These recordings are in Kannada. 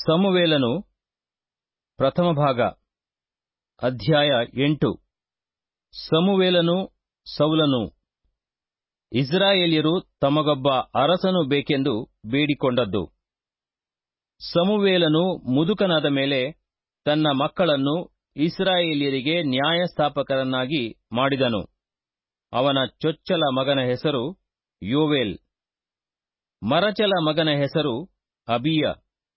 ಸಮುವೇಲನು ಪ್ರಥಮ ಭಾಗ ಅಧ್ಯಾಯ ಎಂಟು ಸಮುವೇಲನು ಸೌಲನು ಇಸ್ರಾಯೇಲ್ಯರು ತಮಗೊಬ್ಬ ಅರಸನು ಬೇಕೆಂದು ಬೇಡಿಕೊಂಡದ್ದು ಸಮುವೇಲನು ಮುದುಕನಾದ ಮೇಲೆ ತನ್ನ ಮಕ್ಕಳನ್ನು ಇಸ್ರಾಯೇಲ್ಯರಿಗೆ ನ್ಯಾಯಸ್ಥಾಪಕರನ್ನಾಗಿ ಮಾಡಿದನು ಅವನ ಚೊಚ್ಚಲ ಮಗನ ಹೆಸರು ಯೋವೇಲ್ ಮರಚಲ ಮಗನ ಹೆಸರು ಅಬೀಯ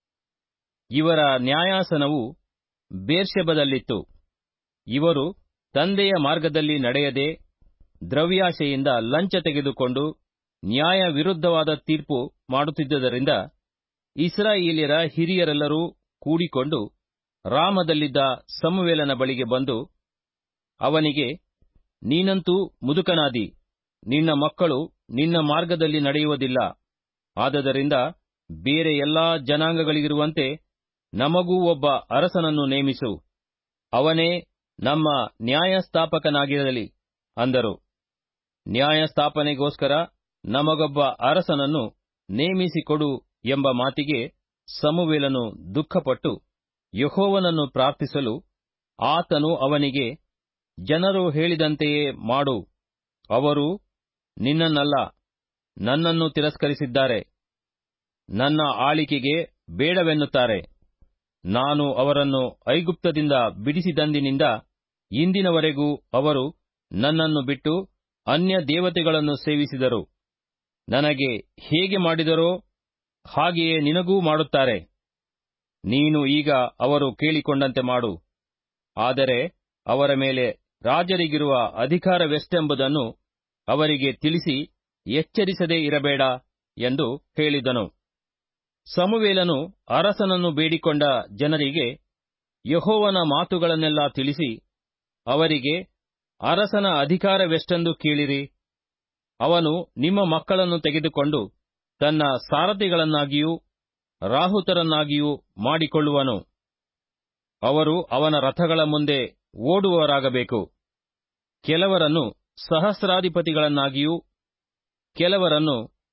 ಇವರ ನ್ಯಾಯಾಸನವು ಬೇರ್ಷೆಬದಲ್ಲಿತ್ತು ಇವರು ತಂದೆಯ ಮಾರ್ಗದಲ್ಲಿ ನಡೆಯದೆ ದ್ರವ್ಯಾಶೆಯಿಂದ ಲಂಚ ತೆಗೆದುಕೊಂಡು ನ್ಯಾಯ ವಿರುದ್ಧವಾದ ತೀರ್ಪು ಮಾಡುತ್ತಿದ್ದುದರಿಂದ ಇಸ್ರಾಯೇಲ್ಯರ ಹಿರಿಯರೆಲ್ಲರೂ ಕೂಡಿಕೊಂಡು ರಾಮದಲ್ಲಿದ್ದ ಸಮುವೇಲನ ಬಳಿಗೆ ಬಂದು ಅವನಿಗೆ ನೀನಂತೂ ಮುದುಕನಾದಿ ನಿನ್ನ ಮಕ್ಕಳು ನಿನ್ನ ಮಾರ್ಗದಲ್ಲಿ ನಡೆಯುವುದಿಲ್ಲ ಆದದರಿಂದ ಬೇರೆ ಎಲ್ಲಾ ಜನಾಂಗಗಳಿಗಿರುವಂತೆ ನಮಗೂ ಒಬ್ಬ ಅರಸನನ್ನು ನೇಮಿಸು ಅವನೇ ನಮ್ಮ ನ್ಯಾಯಸ್ಥಾಪಕನಾಗಿರಲಿ ಅಂದರು ನ್ಯಾಯಸ್ಥಾಪನೆಗೋಸ್ಕರ ನಮಗೊಬ್ಬ ಅರಸನನ್ನು ನೇಮಿಸಿಕೊಡು ಎಂಬ ಮಾತಿಗೆ ಸಮುವೇಲನು ದುಃಖಪಟ್ಟು ಯಹೋವನನ್ನು ಪ್ರಾರ್ಥಿಸಲು ಆತನು ಅವನಿಗೆ ಜನರು ಹೇಳಿದಂತೆಯೇ ಮಾಡು ಅವರು ನಿನ್ನನ್ನಲ್ಲ ನನ್ನನ್ನು ತಿರಸ್ಕರಿಸಿದ್ದಾರೆ ನನ್ನ ಆಳಿಕೆಗೆ ಬೇಡವೆನ್ನುತ್ತಾರೆ ನಾನು ಅವರನ್ನು ಐಗುಪ್ತದಿಂದ ಬಿಡಿಸಿದಂದಿನಿಂದ ಇಂದಿನವರೆಗೂ ಅವರು ನನ್ನನ್ನು ಬಿಟ್ಟು ಅನ್ಯ ದೇವತೆಗಳನ್ನು ಸೇವಿಸಿದರು ನನಗೆ ಹೇಗೆ ಮಾಡಿದರೋ ಹಾಗೆಯೇ ನಿನಗೂ ಮಾಡುತ್ತಾರೆ ನೀನು ಈಗ ಅವರು ಕೇಳಿಕೊಂಡಂತೆ ಮಾಡು ಆದರೆ ಅವರ ಮೇಲೆ ರಾಜರಿಗಿರುವ ಅಧಿಕಾರವೆಷ್ಟೆಂಬುದನ್ನು ಅವರಿಗೆ ತಿಳಿಸಿ ಎಚ್ಚರಿಸದೇ ಇರಬೇಡ ಎಂದು ಹೇಳಿದನು ಸಮುವೇಲನು ಅರಸನನ್ನು ಬೇಡಿಕೊಂಡ ಜನರಿಗೆ ಯಹೋವನ ಮಾತುಗಳನ್ನೆಲ್ಲ ತಿಳಿಸಿ ಅವರಿಗೆ ಅರಸನ ಅಧಿಕಾರವೆಷ್ಟೆಂದು ಕೇಳಿರಿ ಅವನು ನಿಮ್ಮ ಮಕ್ಕಳನ್ನು ತೆಗೆದುಕೊಂಡು ತನ್ನ ಸಾರಥಿಗಳನ್ನಾಗಿಯೂ ರಾಹುತರನ್ನಾಗಿಯೂ ಮಾಡಿಕೊಳ್ಳುವನು ಅವರು ಅವನ ರಥಗಳ ಮುಂದೆ ಓಡುವವರಾಗಬೇಕು ಕೆಲವರನ್ನು ಸಹಸ್ರಾಧಿಪತಿಗಳನ್ನಾಗಿಯೂ ಕೆಲವರನ್ನು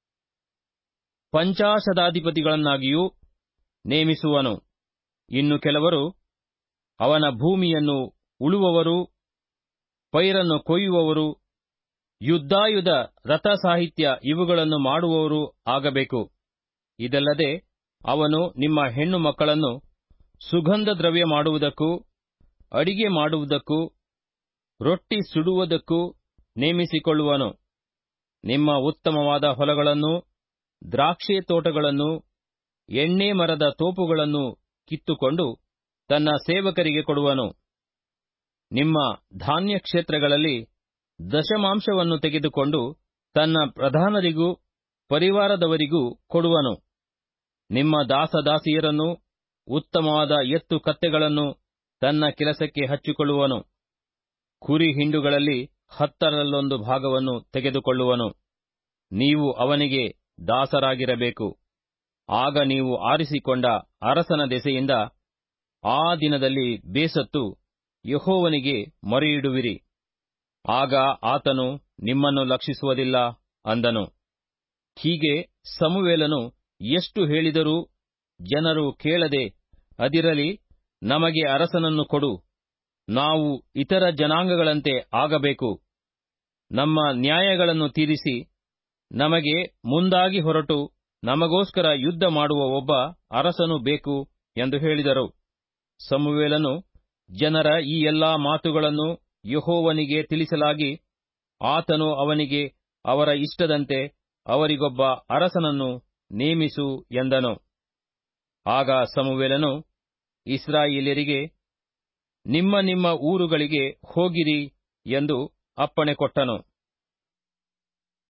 ಪಂಚಾಶದಾಧಿಪತಿಗಳನ್ನಾಗಿಯೂ ನೇಮಿಸುವನು ಇನ್ನು ಕೆಲವರು ಅವನ ಭೂಮಿಯನ್ನು ಉಳುವವರು ಪೈರನ್ನು ಕೊಯ್ಯುವವರು ಯುದ್ಧಾಯುಧ ರಥ ಸಾಹಿತ್ಯ ಇವುಗಳನ್ನು ಮಾಡುವವರು ಆಗಬೇಕು ಇದಲ್ಲದೆ ಅವನು ನಿಮ್ಮ ಹೆಣ್ಣು ಮಕ್ಕಳನ್ನು ಸುಗಂಧ ದ್ರವ್ಯ ಮಾಡುವುದಕ್ಕೂ ಅಡಿಗೆ ಮಾಡುವುದಕ್ಕೂ ರೊಟ್ಟಿ ಸುಡುವುದಕ್ಕೂ ನೇಮಿಸಿಕೊಳ್ಳುವನು ನಿಮ್ಮ ಉತ್ತಮವಾದ ಹೊಲಗಳನ್ನು ದ್ರಾಕ್ಷೆ ತೋಟಗಳನ್ನು ಎಣ್ಣೆ ಮರದ ತೋಪುಗಳನ್ನು ಕಿತ್ತುಕೊಂಡು ತನ್ನ ಸೇವಕರಿಗೆ ಕೊಡುವನು ನಿಮ್ಮ ಧಾನ್ಯ ಕ್ಷೇತ್ರಗಳಲ್ಲಿ ದಶಮಾಂಶವನ್ನು ತೆಗೆದುಕೊಂಡು ತನ್ನ ಪ್ರಧಾನರಿಗೂ ಪರಿವಾರದವರಿಗೂ ಕೊಡುವನು ನಿಮ್ಮ ದಾಸದಾಸಿಯರನ್ನು ಉತ್ತಮವಾದ ಎತ್ತು ಕತ್ತೆಗಳನ್ನು ತನ್ನ ಕೆಲಸಕ್ಕೆ ಹಚ್ಚಿಕೊಳ್ಳುವನು ಕುರಿ ಹಿಂಡುಗಳಲ್ಲಿ ಹತ್ತರಲ್ಲೊಂದು ಭಾಗವನ್ನು ತೆಗೆದುಕೊಳ್ಳುವನು ನೀವು ಅವನಿಗೆ ದಾಸರಾಗಿರಬೇಕು ಆಗ ನೀವು ಆರಿಸಿಕೊಂಡ ಅರಸನ ದೆಸೆಯಿಂದ ಆ ದಿನದಲ್ಲಿ ಬೇಸತ್ತು ಯಹೋವನಿಗೆ ಮೊರೆಯಿಡುವಿರಿ ಆಗ ಆತನು ನಿಮ್ಮನ್ನು ಲಕ್ಷಿಸುವುದಿಲ್ಲ ಅಂದನು ಹೀಗೆ ಸಮುವೇಲನು ಎಷ್ಟು ಹೇಳಿದರೂ ಜನರು ಕೇಳದೆ ಅದಿರಲಿ ನಮಗೆ ಅರಸನನ್ನು ಕೊಡು ನಾವು ಇತರ ಜನಾಂಗಗಳಂತೆ ಆಗಬೇಕು ನಮ್ಮ ನ್ಯಾಯಗಳನ್ನು ತೀರಿಸಿ ನಮಗೆ ಮುಂದಾಗಿ ಹೊರಟು ನಮಗೋಸ್ಕರ ಯುದ್ಧ ಮಾಡುವ ಒಬ್ಬ ಅರಸನು ಬೇಕು ಎಂದು ಹೇಳಿದರು ಸಮುವೇಲನು ಜನರ ಈ ಎಲ್ಲಾ ಮಾತುಗಳನ್ನು ಯಹೋವನಿಗೆ ತಿಳಿಸಲಾಗಿ ಆತನು ಅವನಿಗೆ ಅವರ ಇಷ್ಟದಂತೆ ಅವರಿಗೊಬ್ಬ ಅರಸನನ್ನು ನೇಮಿಸು ಎಂದನು ಆಗ ಸಮುವೇಲನು ಇಸ್ರಾಯೇಲ್ಯರಿಗೆ ನಿಮ್ಮ ನಿಮ್ಮ ಊರುಗಳಿಗೆ ಹೋಗಿರಿ ಎಂದು ಅಪ್ಪಣೆ ಕೊಟ್ಟನು